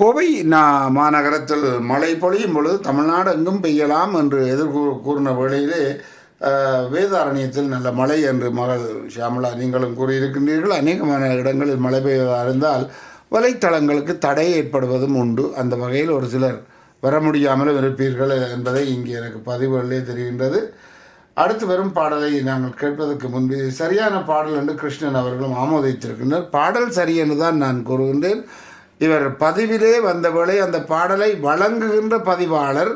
கோவை நா- மாநகரத்தில் மழை பொழியும் பொழுது தமிழ்நாடு எங்கும் பெய்யலாம் என்று எதிர்கூ கூறின வேளையிலே அஹ், வேதாரண்யத்தில் நல்ல மழை என்று மகள் ஷியாமலா நீங்களும் கூறியிருக்கின்றீர்கள் அநேகமான இடங்களில் மழை பெய்வதாக இருந்தால் வலைத்தளங்களுக்கு தடை ஏற்படுவதும் உண்டு அந்த வகையில் ஒரு சிலர் வர முடியாமலும் இருப்பீர்கள் என்பதை இங்கே எனக்கு பதிவுகளிலே தெரிகின்றது அடுத்து வரும் பாடலை நாங்கள் கேட்பதற்கு முன்பு இது சரியான பாடல் என்று கிருஷ்ணன் அவர்களும் ஆமோதித்திருக்கின்றனர் பாடல் சரி என்று தான் நான் கூறுகின்றேன் இவர் பதிவிலே வந்தவேளை அந்த பாடலை வழங்குகின்ற பதிவாளர்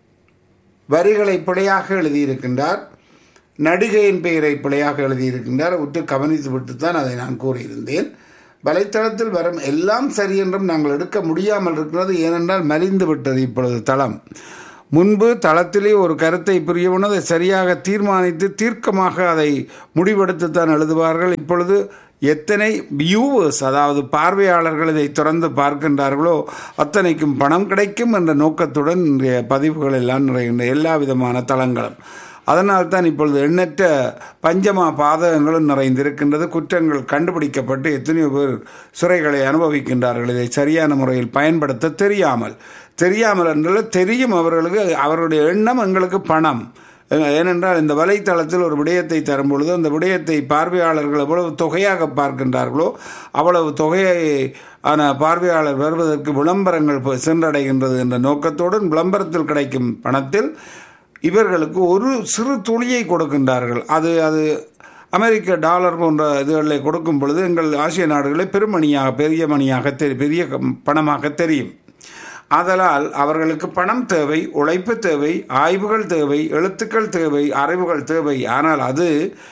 வரிகளை பிழையாக எழுதியிருக்கின்றார் நடிகையின் பெயரை பிழையாக எழுதியிருக்கின்றார் விட்டு கவனித்து விட்டு தான் அதை நான் கூறியிருந்தேன் வலைத்தளத்தில் வரும் எல்லாம் சரி என்றும் நாங்கள் எடுக்க முடியாமல் இருக்கிறது ஏனென்றால் மலிந்து விட்டது இப்பொழுது தளம் முன்பு தளத்திலே ஒரு கருத்தை புரியவன அதை சரியாக தீர்மானித்து தீர்க்கமாக அதை முடிவெடுத்துத்தான் எழுதுவார்கள் இப்பொழுது எத்தனை வியூவர்ஸ் அதாவது பார்வையாளர்கள் இதை திறந்து பார்க்கின்றார்களோ அத்தனைக்கும் பணம் கிடைக்கும் என்ற நோக்கத்துடன் இன்றைய பதிவுகள் எல்லாம் நிறைகின்ற எல்லா விதமான தளங்களும் அதனால் தான் இப்பொழுது எண்ணற்ற பஞ்சமா பாதகங்களும் நிறைந்திருக்கின்றது குற்றங்கள் கண்டுபிடிக்கப்பட்டு எத்தனையோ பேர் சிறைகளை அனுபவிக்கின்றார்கள் இதை சரியான முறையில் பயன்படுத்த தெரியாமல் தெரியாமல் என்றால் தெரியும் அவர்களுக்கு அவருடைய எண்ணம் எங்களுக்கு பணம் ஏனென்றால் இந்த வலைத்தளத்தில் ஒரு விடயத்தை தரும் பொழுது அந்த விடயத்தை பார்வையாளர்கள் எவ்வளவு தொகையாக பார்க்கின்றார்களோ அவ்வளவு தொகையை ஆன பார்வையாளர் வருவதற்கு விளம்பரங்கள் போய் சென்றடைகின்றது என்ற நோக்கத்துடன் விளம்பரத்தில் கிடைக்கும் பணத்தில் இவர்களுக்கு ஒரு சிறு துளியை கொடுக்கின்றார்கள் அது அது அமெரிக்க டாலர் போன்ற இதுகளை கொடுக்கும் பொழுது எங்கள் ஆசிய நாடுகளில் பெருமணியாக பெரிய மணியாக தெரி பெரிய பணமாக தெரியும் ஆதலால் அவர்களுக்கு பணம் தேவை உழைப்பு தேவை ஆய்வுகள் தேவை எழுத்துக்கள் தேவை அறிவுகள் தேவை ஆனால் அது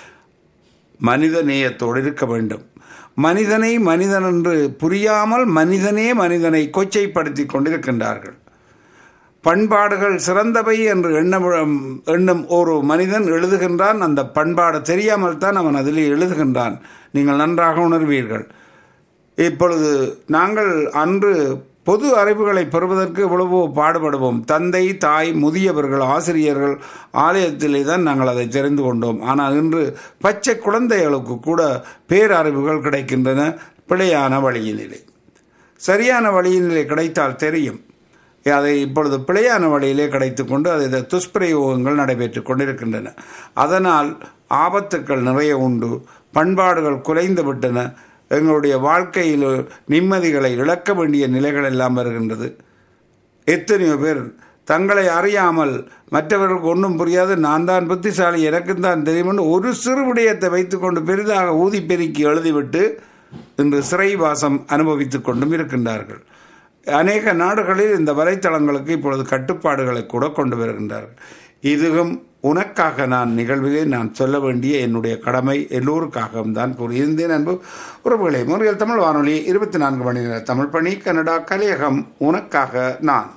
மனித நேயத்தோடு இருக்க வேண்டும் மனிதனை மனிதன் என்று புரியாமல் மனிதனே மனிதனை கொச்சைப்படுத்தி கொண்டிருக்கின்றார்கள் பண்பாடுகள் சிறந்தவை என்று எண்ணம் எண்ணும் ஒரு மனிதன் எழுதுகின்றான் அந்த பண்பாடு தெரியாமல் தான் அவன் அதிலே எழுதுகின்றான் நீங்கள் நன்றாக உணர்வீர்கள் இப்பொழுது நாங்கள் அன்று பொது அறிவுகளை பெறுவதற்கு எவ்வளவோ பாடுபடுவோம் தந்தை தாய் முதியவர்கள் ஆசிரியர்கள் ஆலயத்திலே தான் நாங்கள் அதை தெரிந்து கொண்டோம் ஆனால் இன்று பச்சை குழந்தைகளுக்கு கூட பேரறிவுகள் கிடைக்கின்றன பிழையான வழியினிலே சரியான வழியினிலே கிடைத்தால் தெரியும் அதை இப்பொழுது பிழையான வழியிலே கிடைத்து கொண்டு அதை துஷ்பிரயோகங்கள் நடைபெற்று கொண்டிருக்கின்றன அதனால் ஆபத்துக்கள் நிறைய உண்டு பண்பாடுகள் குலைந்து விட்டன எங்களுடைய வாழ்க்கையில் நிம்மதிகளை இழக்க வேண்டிய நிலைகள் எல்லாம் வருகின்றது எத்தனையோ பேர் தங்களை அறியாமல் மற்றவர்களுக்கு ஒன்றும் புரியாது நான் தான் புத்திசாலி எனக்கும் தான் தெரியும் ஒரு சிறு விடயத்தை வைத்துக்கொண்டு பெரிதாக ஊதி பெருக்கி எழுதிவிட்டு இன்று சிறைவாசம் அனுபவித்துக் கொண்டும் இருக்கின்றார்கள் அநேக நாடுகளில் இந்த வலைத்தளங்களுக்கு இப்பொழுது கட்டுப்பாடுகளை கூட கொண்டு வருகின்றார்கள் இதுவும் உனக்காக நான் நிகழ்வுகளை நான் சொல்ல வேண்டிய என்னுடைய கடமை எல்லோருக்காகவும் தான் கூறியிருந்தேன் அன்பு உறவுகளை முறையில் தமிழ் வானொலி இருபத்தி நான்கு மணி நேர தமிழ் பணி கனடா கலையகம் உனக்காக நான்